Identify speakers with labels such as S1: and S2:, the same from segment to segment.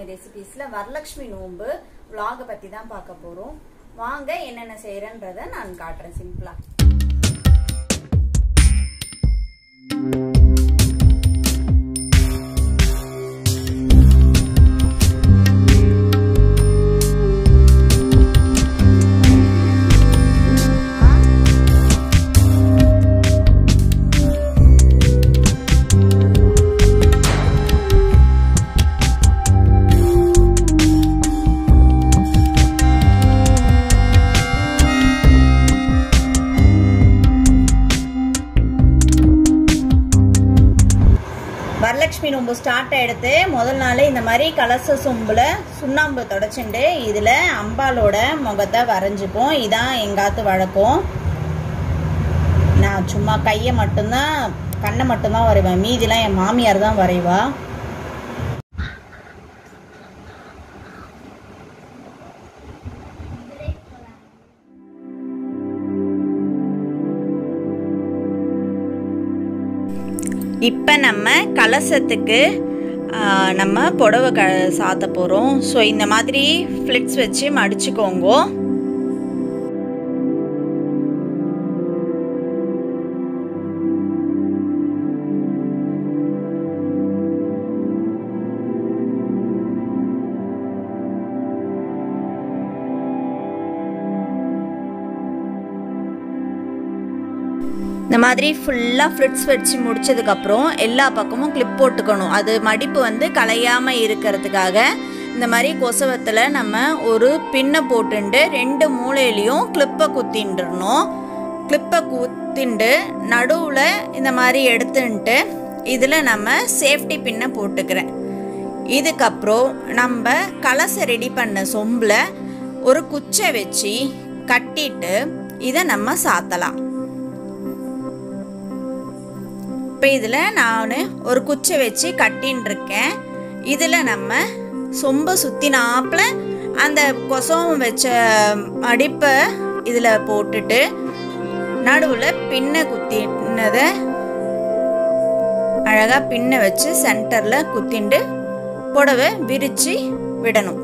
S1: ரெசிபீஸில் வரலட்சுமி நோன்பு vlog பற்றி தான் பார்க்க போகிறோம் வாங்க என்னென்ன செய்கிறேன்றதை நான் காட்டுறேன் சிம்பிளாக வரலட்சுமி நோம்பு ஸ்டார்ட் ஆகிடுத்து முதல் நாள் இந்த மாதிரி கலச சொம்பில் சுண்ணாம்பு தொடச்சுண்டு இதில் அம்பாலோட முகத்தை வரைஞ்சிப்போம் இதான் எங்காத்து வழக்கம் நான் சும்மா கையை மட்டும்தான் கண்ணை மட்டும்தான் வரைவேன் மீதிலாம் என் மாமியார் தான் வரைவா இப்போ நம்ம கலசத்துக்கு ஆ, நம்ம புடவை க சாத்த போகிறோம் ஸோ இந்த மாதிரி ஃப்ளிட்ஸ் வச்சு மடிச்சுக்கோங்க இந்த மாதிரி ஃபுல்லாக ஃப்ளிட்ஸ் வச்சு முடிச்சதுக்கப்புறம் எல்லா பக்கமும் கிளிப் போட்டுக்கணும் அது மடிப்பு வந்து கலையாமல் இருக்கிறதுக்காக இந்த மாதிரி கொசவத்தில் நம்ம ஒரு பின்னை போட்டுண்டு ரெண்டு மூலையிலையும் கிளிப்பை குத்தின்றணும் கிளிப்பை குத்திண்டு நடுவில் இந்த மாதிரி எடுத்துன்ட்டு இதில் நம்ம சேஃப்டி பின்னை போட்டுக்கிறேன் இதுக்கப்புறம் நம்ம கலசை ரெடி பண்ண சொம்பில் ஒரு குச்சை வச்சு கட்டிட்டு இதை நம்ம சாத்தலாம் இப்போ இதில் நான் ஒரு குச்சை வச்சு கட்டின்னு இருக்கேன் இதில் நம்ம சொம்ப சுற்றினாப்பில் அந்த கொசம் வச்ச அடிப்பை இதில் போட்டுட்டு நடுவில் பின்னை குத்தினதை அழகாக பின்னை வச்சு சென்டரில் குத்திண்டு புடவை விரித்து விடணும்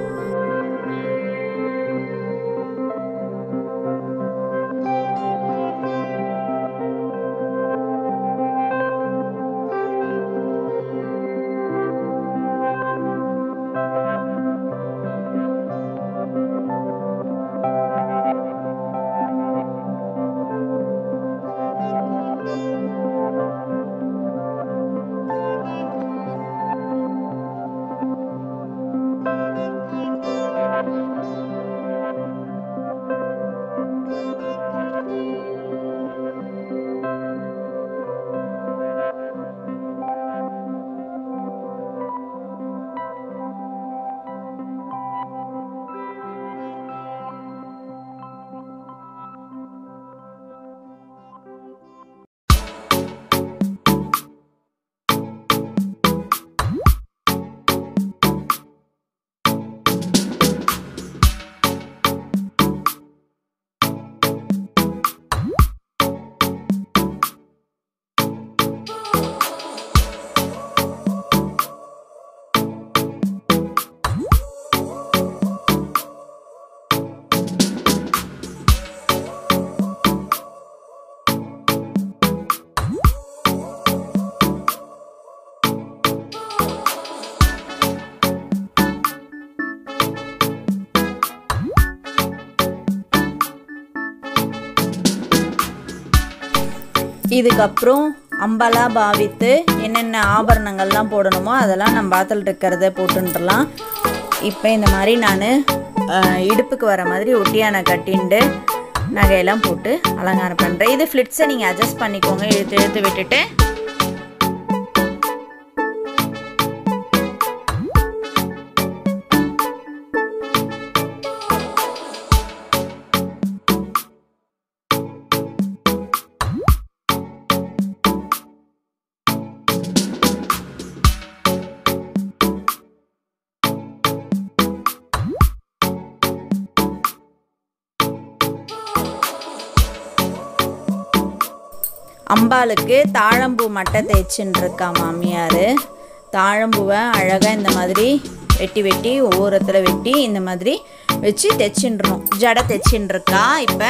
S1: இதுக்கப்புறம் அம்பலா பாவித்து என்னென்ன ஆபரணங்கள்லாம் போடணுமோ அதெல்லாம் நம்ம பாத்தில் இருக்கிறத போட்டுன்றலாம் இப்போ இந்த மாதிரி நான் இடுப்புக்கு வர மாதிரி ஒட்டியான கட்டிண்டு நகையெல்லாம் போட்டு அலங்காரம் பண்ணுறேன் இது ஃப்ளிட்ஸை நீங்கள் அட்ஜஸ்ட் பண்ணிக்கோங்க இழுத்து இழுத்து விட்டுட்டு அம்பாளுக்கு தாழம்பூ மட்டை தேய்ச்சின்னு இருக்கா மாமியார் தாழம்பூவை அழகாக இந்த மாதிரி வெட்டி வெட்டி ஓரத்தில் வெட்டி இந்த மாதிரி வச்சு தைச்சின்றணும் ஜடை தைச்சின்ருக்கா இப்போ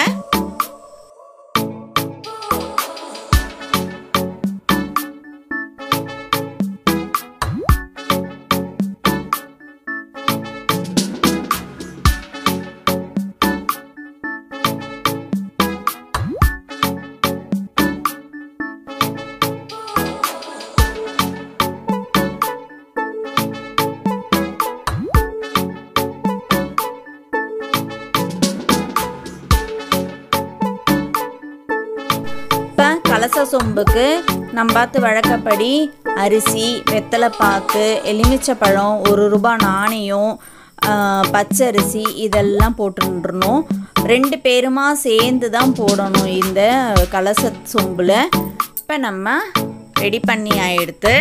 S1: இப்போ கலச சொம்புக்கு நம்ம பார்த்து வழக்கப்படி அரிசி வெத்தலைப்பாக்கு எலுமிச்சப்பழம் ஒரு ரூபாய் நாணயம் ஆஹ், பச்சரிசி இதெல்லாம் போட்டுருணும் ரெண்டு பேருமா சேர்ந்து தான் போடணும் இந்த கலச சொம்பில் இப்போ நம்ம ரெடி பண்ணி எடுத்து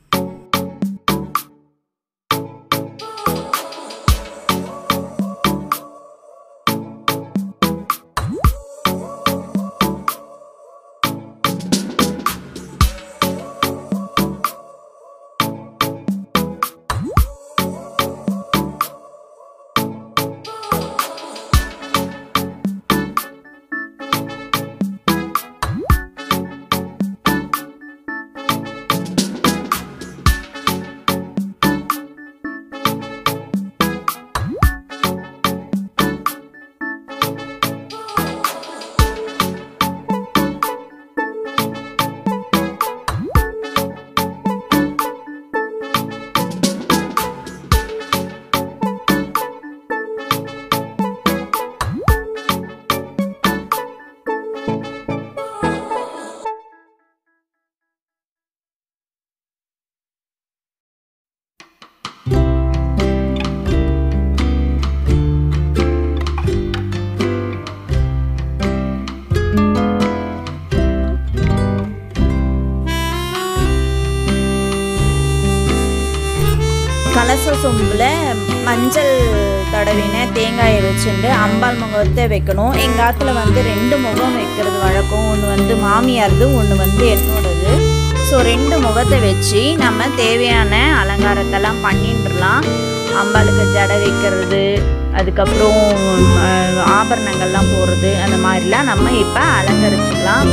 S1: கலச சொம்பில் மஞ்சள் தடவின தேங்காயை வச்சுட்டு அம்பாள் முகத்தை வைக்கணும் எங்கள் ஆத்துல வந்து ரெண்டு முகம் வைக்கிறது வழக்கம் ஒன்று வந்து மாமியார்து ஒன்று வந்து என்னோடது ஸோ ரெண்டு முகத்தை வச்சு நம்ம தேவையான அலங்காரத்தெல்லாம் பண்ணிட்டுலாம் அம்பாளுக்கு ஜடை வைக்கிறது அதுக்கப்புறம் அஹ், ஆபரணங்கள்லாம் போடுறது அந்த மாதிரிலாம் நம்ம இப்போ அலங்கரிச்சுக்கலாம்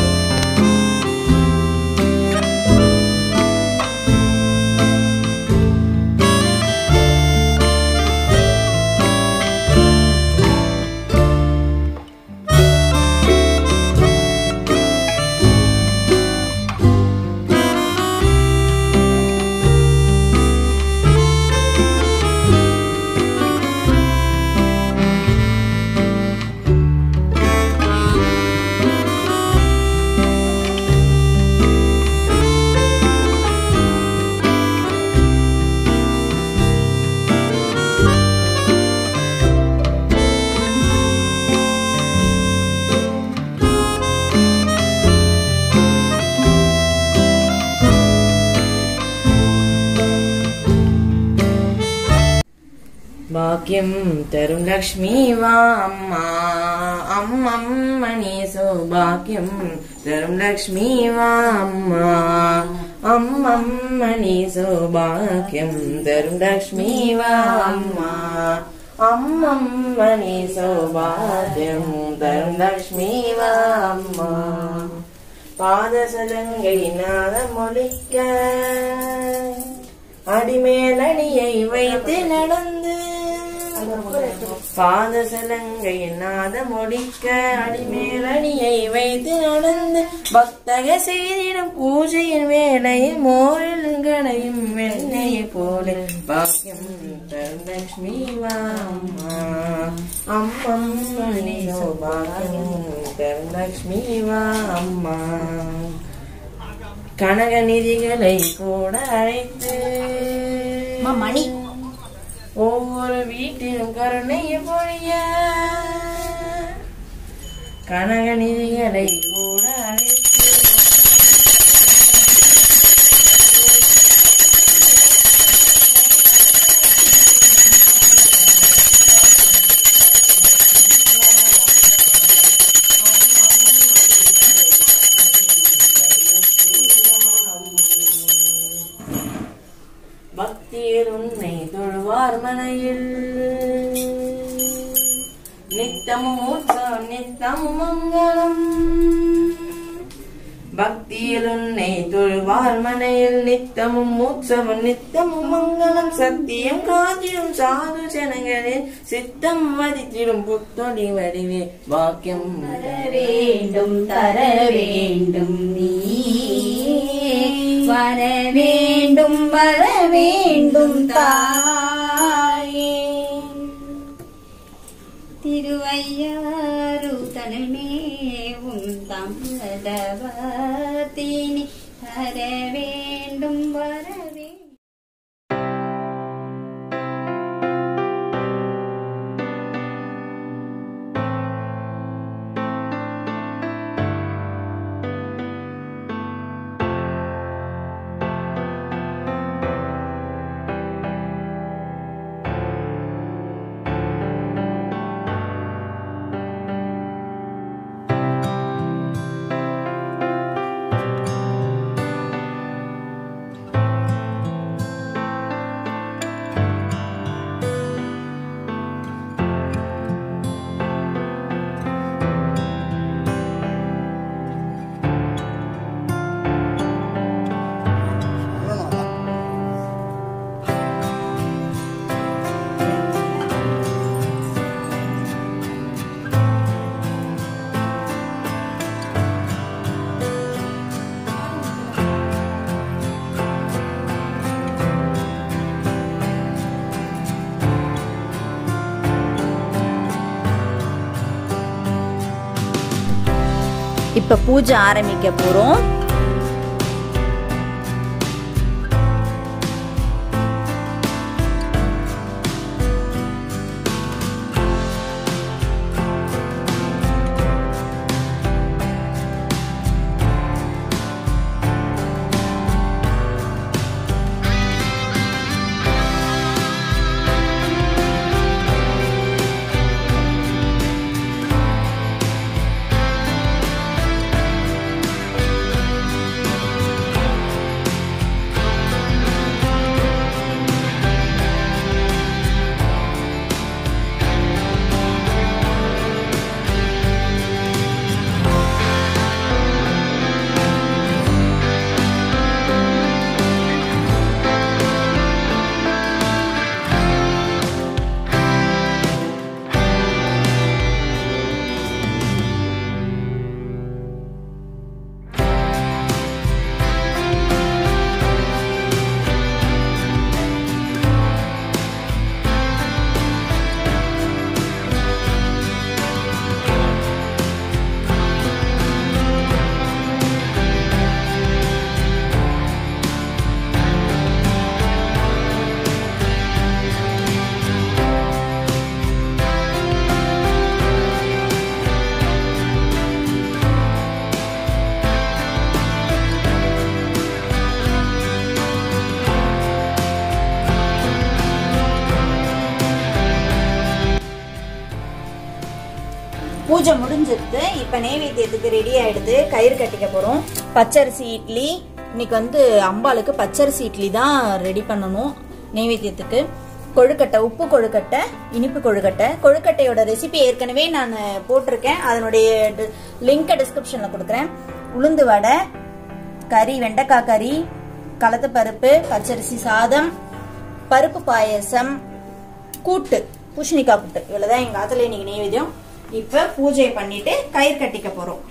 S2: பாக்கியம் தரும் லக்ஷ்மி வா அம்மா அம்மம்மணி சௌபாக்கியம் தரும் லக்ஷ்மி வா அம்மா அம்மம்மணி சௌபாக்கியம் தரும் லக்ஷ்மி வா அம்மா அம்மம்மணி சௌபாக்கியம் தரும் லக்ஷ்மி வா அம்மா பாதசலங்கை நாதம் ஒலிக்க அடிமேலடியை வைத்து நடந்து பாதசலங்கை நாதம் ஒடிக்க அடிமேலடியை வைத்து நடந்து பக்தக செய்திடும் பூஜையின் வேளையில் மோரில் கடையும் வெண்ணையை போல பாக்கியம் தரும் லட்சுமி வாம்மா அம்மம்மணி பாக்கியம் தரும் லட்சுமி வாம்மா கனக நிதிகளை கூட அழைத்து
S1: மணி
S2: ஒவ்வொரு வீட்டிலும் கருணையை பொழிய கனக நிதிகளை கூட அழைத்து பக்தியில் உன்னை தொழுவார் மனையில் நித்தமும் உற்சவம் நித்தமும் மங்களம் பக்தியில் உன்னை தொழுவார் மனையில் நித்தமும் உற்சவம் நித்தமும் மங்களம் சத்தியம் காத்திடும் சாது ஜனங்களில் சித்தம் மதித்திடும் புத்தொழி வடிவே வாக்கியம்
S3: தர வேண்டும் தர வேண்டும் நீ வர வேண்டும் வர வேண்டும் தாயே திருவையாறு தனமேவும் தம்பதவத்தினி வர வேண்டும் வர வேண்டும்
S1: இப்போ பூஜை ஆரம்பிக்க போகிறோம் பூஜை முடிஞ்சிருது இப்போ நெய்வேத்தியத்துக்கு ரெடி ஆயிடுது கயிறு கட்டிக்க போகிறோம் பச்சரிசி இட்லி இன்னைக்கு வந்து அம்பாளுக்கு பச்சரிசி இட்லி தான் ரெடி பண்ணணும் நெய்வேத்தியத்துக்கு கொழுக்கட்டை உப்பு கொழுக்கட்டை இனிப்பு கொழுக்கட்டை கொழுக்கட்டையோட ரெசிபி ஏற்கனவே நான் போட்டிருக்கேன் அதனுடைய லிங்கை டிஸ்கிரிப்ஷனில் கொடுக்குறேன் உளுந்து வடை கறி வெண்டைக்காய் கறி கலத்து பருப்பு பச்சரிசி சாதம் பருப்பு பாயசம் கூட்டு பூசணிக்காய் கூட்டு இவ்வளவுதான் எங்க ஆத்துல இன்னைக்கு நெய்வேத்தியம் இப்ப பூஜை பண்ணிட்டு கயிறு கட்டிக்க போறோம்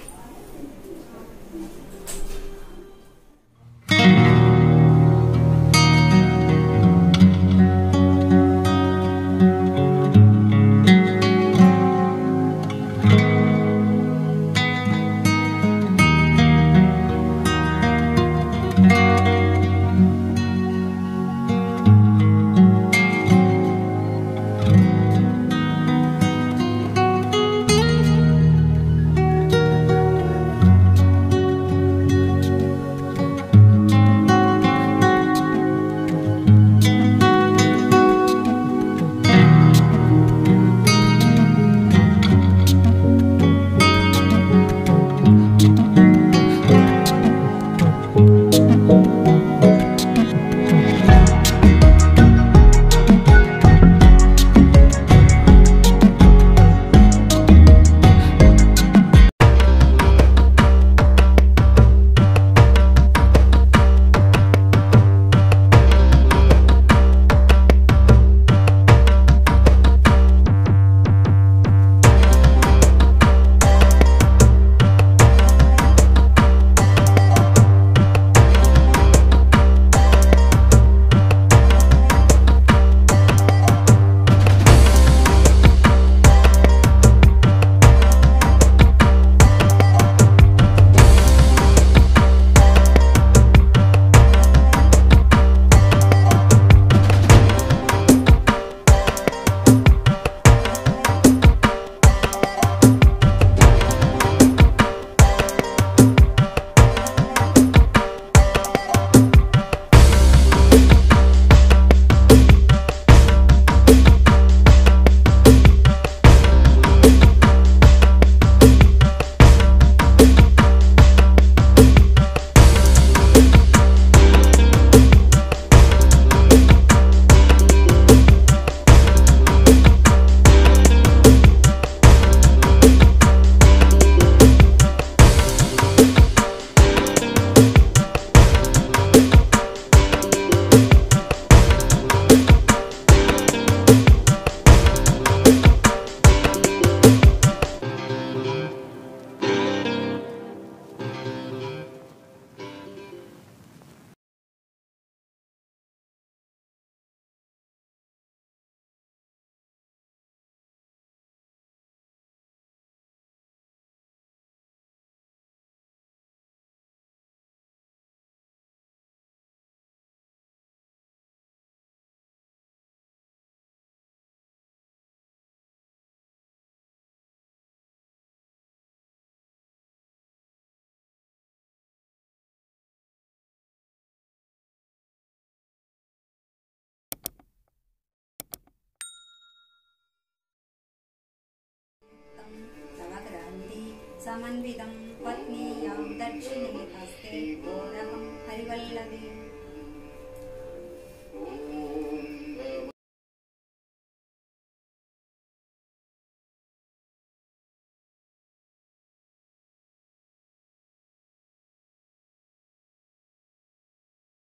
S3: समन्वितं पत्नीयां दक्षिणे हस्ते मोदकं हरिवल्लभे